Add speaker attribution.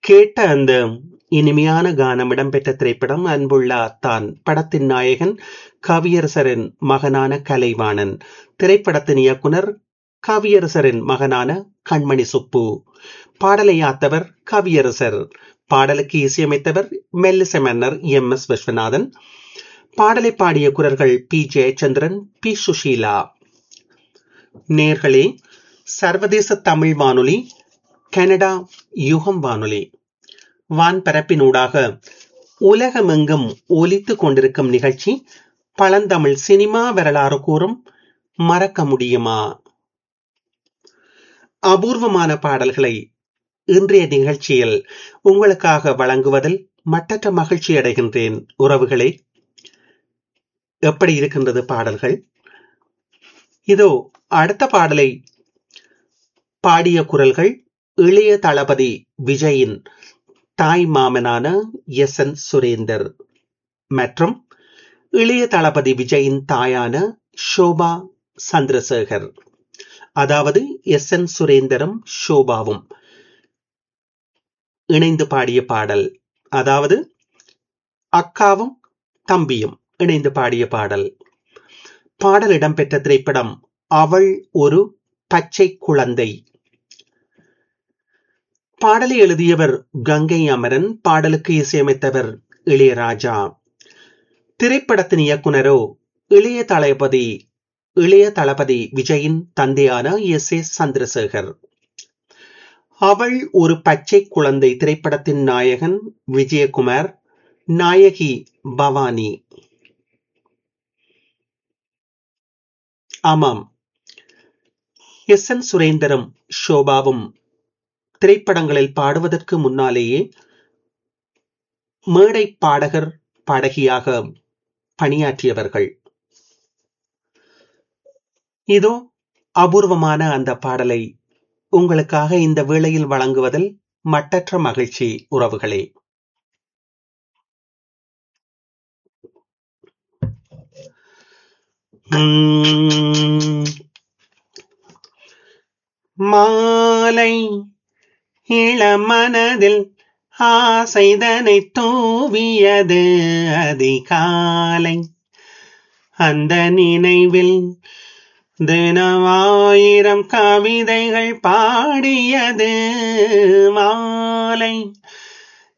Speaker 1: கேட்ட அந்த இனிமையான கானம் இடம்பெற்ற திரைப்படம் அன்புள்ள அத்தான் படத்தின் நாயகன் கவியரசரின் மகனான கலைவாணன் திரைப்படத்தின் இயக்குனர் கவியரசரின் மகனான கண்மணி சுப்பு பாடலை ஆத்தவர் கவியரசர் பாடலுக்கு இசையமைத்தவர் மெல்லிசை மன்னர் எம் எஸ் விஸ்வநாதன் பாடலை பாடிய குரல்கள் பி ஜெயச்சந்திரன் பி சுஷீலா நேர்களே சர்வதேச தமிழ் வானொலி கனடா யுகம் வானொலி வான்பரப்பினூடாக உலகமெங்கும் ஒலித்துக் கொண்டிருக்கும் நிகழ்ச்சி பழந்தமிழ் சினிமா வரலாறு கூறும் மறக்க முடியுமா அபூர்வமான பாடல்களை இன்றைய நிகழ்ச்சியில் உங்களுக்காக வழங்குவதில் மட்டற்ற மகிழ்ச்சி அடைகின்றேன் உறவுகளே எப்படி இருக்கின்றது பாடல்கள் இதோ அடுத்த பாடலை பாடிய குரல்கள் இளைய தளபதி விஜயின் தாய் மாமனான எஸ் என் சுரேந்தர் மற்றும் இளைய தளபதி விஜயின் தாயான ஷோபா சந்திரசேகர் அதாவது எஸ் என் சுரேந்தரும் ஷோபாவும் இணைந்து பாடிய பாடல் அதாவது அக்காவும் தம்பியும் இணைந்து பாடிய பாடல் பாடல் இடம்பெற்ற திரைப்படம் அவள் ஒரு பச்சை குழந்தை பாடலை எழுதியவர் கங்கை அமரன் பாடலுக்கு இசையமைத்தவர் இளையராஜா திரைப்படத்தின் இயக்குனரோ இளைய தளபதி இளைய தளபதி விஜயின் தந்தையான எஸ் ஏ சந்திரசேகர் அவள் ஒரு பச்சை குழந்தை திரைப்படத்தின் நாயகன் விஜயகுமார் நாயகி பவானி ஆமாம் எஸ் என் சுரேந்தரும் ஷோபாவும் திரைப்படங்களில் பாடுவதற்கு முன்னாலேயே மேடை பாடகர் பாடகியாக பணியாற்றியவர்கள் இதோ அபூர்வமான அந்த பாடலை உங்களுக்காக இந்த வேளையில் வழங்குவதில் மட்டற்ற மகிழ்ச்சி உறவுகளே மாலை இளமனதில் ஆசைதனை தூவியது அதிகாலை அந்த நினைவில் தினமாயிரம் கவிதைகள் பாடியது மாலை